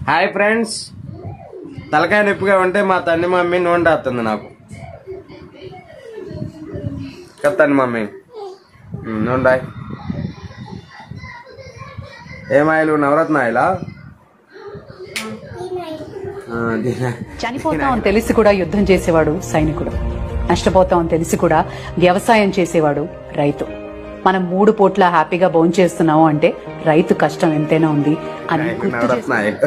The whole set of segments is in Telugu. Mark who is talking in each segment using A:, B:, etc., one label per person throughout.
A: హాయ్ ఫ్రెండ్స్ తలకాయ నొప్పిగా ఉంటే మా తండ్రి మమ్మీ నూనె రాస్తుంది నాకు కత్తండి మమ్మీ ఉమ్, నూనె రాయ్ ఏం ఆయిల్ నవరత్న ఆయిలా ఆ, దీని-
B: చనిపోతామని తెలిసి కూడా యుద్ధం చేసేవాడు సైనికుడు నష్టపోతామని తెలిసి కూడా వ్యవసాయం చేసేవాడు రైతు మనం మూడు పూట్ల హ్యాపీగా భోంచేస్తున్నాము అంటే రైతు కష్టం ఎంతైనా ఉంది అని గుర్తు
A: నవరత్న
B: చేస్తూ
A: ఆయిల్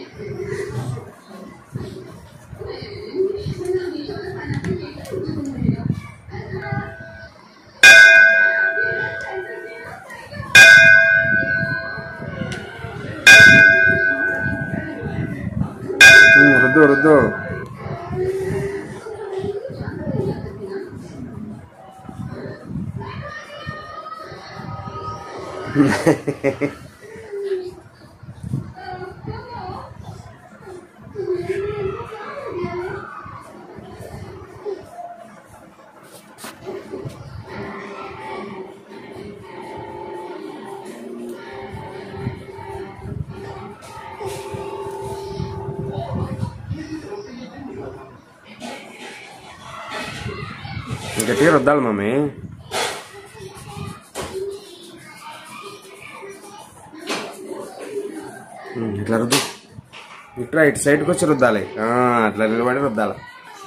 A: ఉమ్, రుద్దు రుద్దు గట్టిగా రుద్దాలి మమ్మీ ఉమ్, ఇట్లా రుద్దు ఇట్లా ఇటు సైడ్కి వచ్చి రుద్దాలి ఆ, అట్లా నిలబడి రుద్దాలి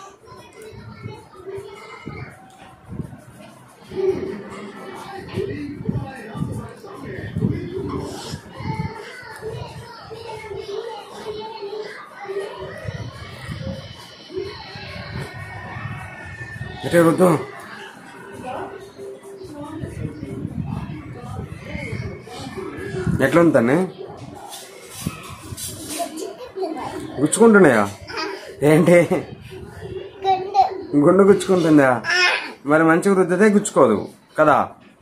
A: ఇటే రుద్దు ఎట్లా ఉంది తన్ని గుచ్చుకుంటున్నాయా ఏంటి గుండు గుచ్చుకుంటుందా మరి మంచిగా రుద్దితే గుచ్చుకోదు కదా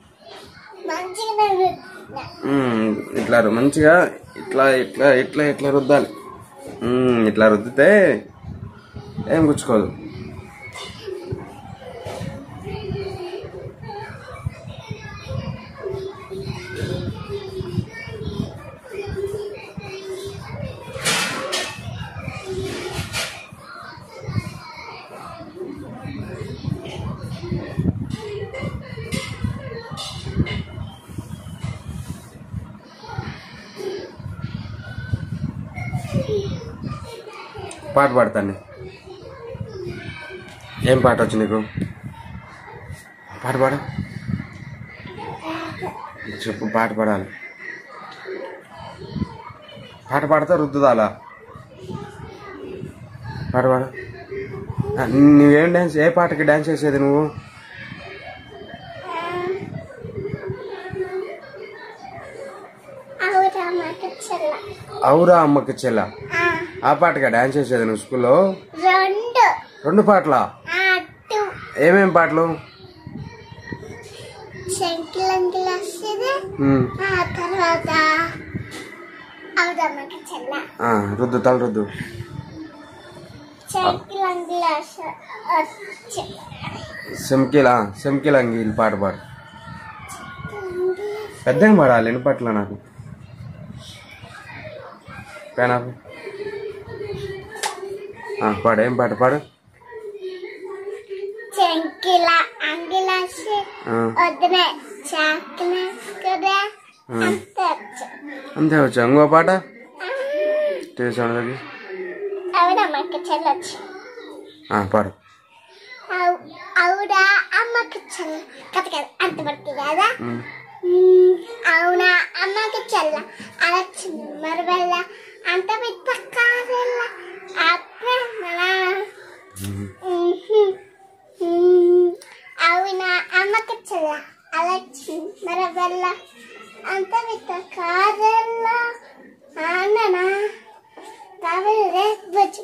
A: ఉమ్, ఇట్లా రు- మంచిగా ఇట్లా ఇట్లా ఇట్లా ఇట్లా రుద్దాలి ఉమ్, ఇట్లా రుద్దితే ఏం గుచ్చుకోదు పాట పాడతాండి ఏం పాట వచ్చు నీకు పాట పాడు చెప్పు పాట పాడాలి పాట పాడితే రుద్దుదాలా పాట పాడు ఆ, నువ్వేం డ్యాన్స్ ఏ పాటకి డ్యాన్స్ చేసేది నువ్వు అవురా అమ్మకి చెల్ల ఆ పాటగా డ్యాన్స్ చేసేది నువ్వు స్కూల్లో
C: రెండు
A: రెండు పాటలా
C: అటు
A: ఏమేం పాటలు
C: శంకిలంకిలు వస్తుంది
A: ఉమ్,
C: ఆ తర్వాత అవుదమ్మకి చెల్ల
A: ఆ, రుద్దు తల రుద్దు
C: శంకిలంకిలు వచ్చి
A: సెమ్కిలా సెమ్కిల్ అంగిల్ పాట పాడు పెద్దగా పాడాలి ఎన్ని పాటలు నాకు పేనాపు ఆ, పాడు ఏం పాట పాడు
C: శంకిల అంగిలాసి
A: ఆ,
C: వద్దునే చాకిన కదా
A: ఆ.
C: అంతే వచ్చు.
A: అంతే వచ్చా ఇంకో పాట చేసాను
C: అవుదమ్మకి చెల్లొచ్చు
A: పాడు
C: అవుడా అమ్మకి చెల్ల కథ కదా అంత పడుతుంది కదా
A: ఉమ్,
C: మ్మ్. అవునా అమ్మకి చెల్ల అలా చిమ్మరు వెళ్ళ అంత పెద్ద కారెల్ల అప్పుడే మన మ్మ్. మ్మ్. అవునా అమ్మకి చెల్ల అలా చిమ్మర వెళ్ళ అంత పెద్ద కారెల్ల అన్ననా కావలే బుజ్జు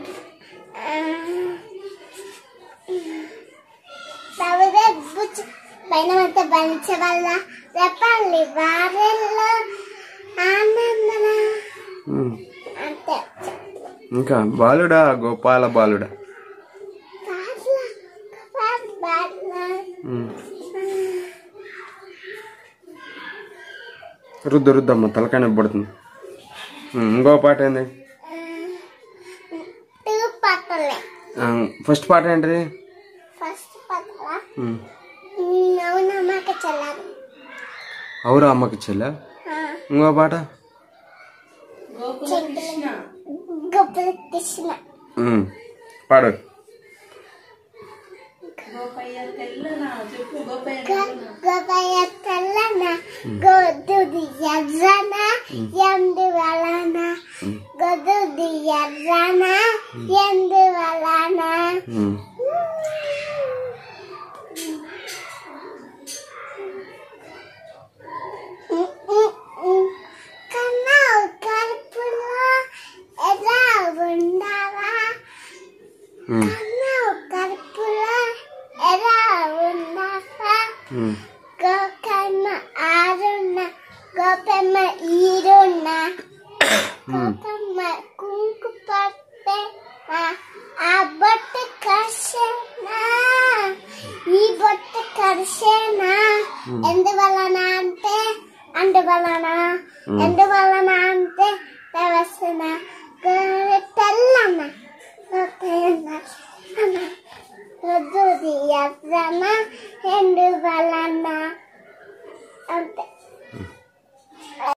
C: కావలే బుజ్జు పైన అంతా బంచ వల్ల రెప్పల్లి వారెల్ల ఆనందన
A: ఉమ్.
C: అంతే
A: ఇంకా బాలుడా గోపాల బాలుడా
C: పాటల పాట పాటల
A: ఉమ్. రుద్దు రుద్దమ్మ తలకాయ నొప్పి పడుతుంది ఉమ్, ఇంకో పాట ఏంది
C: ఆ
A: ఫస్ట్ పాట ఏంటిది
C: ఫస్ట్ పదలా
A: ఉమ్.
C: అవునమ్మకి చెల్లాలి
A: అవురా అమ్మకి చెల్లె ఇంకో పాట
C: గొప్పలు కృష్ణ
A: ఉమ్. పాడు
C: గోపయ్య తెల్లన గొద్దుది ఎర్రన ఎందు వలన గొద్దుది ఎర్రన ఎందు వలన
A: ఉమ్.
C: కన్నా కడుపులో ఎలా ఉండవా
A: ఉమ్.
C: కన్నా కడుపులో ఎలా ఉండవా
A: ఉమ్.
C: గోకమ్మ ఆరున్న గోపమ్మ ఈరున్న గోపమ్మ కుంకు పట్టే ఆ బొట్టు కర్షేనా ఈ బొట్టు కర్షేనా ఎందువలన అంటే అందువలన ఎందువలన అంటే తెవసిన తెల్లన్న వద్దుది ఎర్రన ఎందువలన అంతే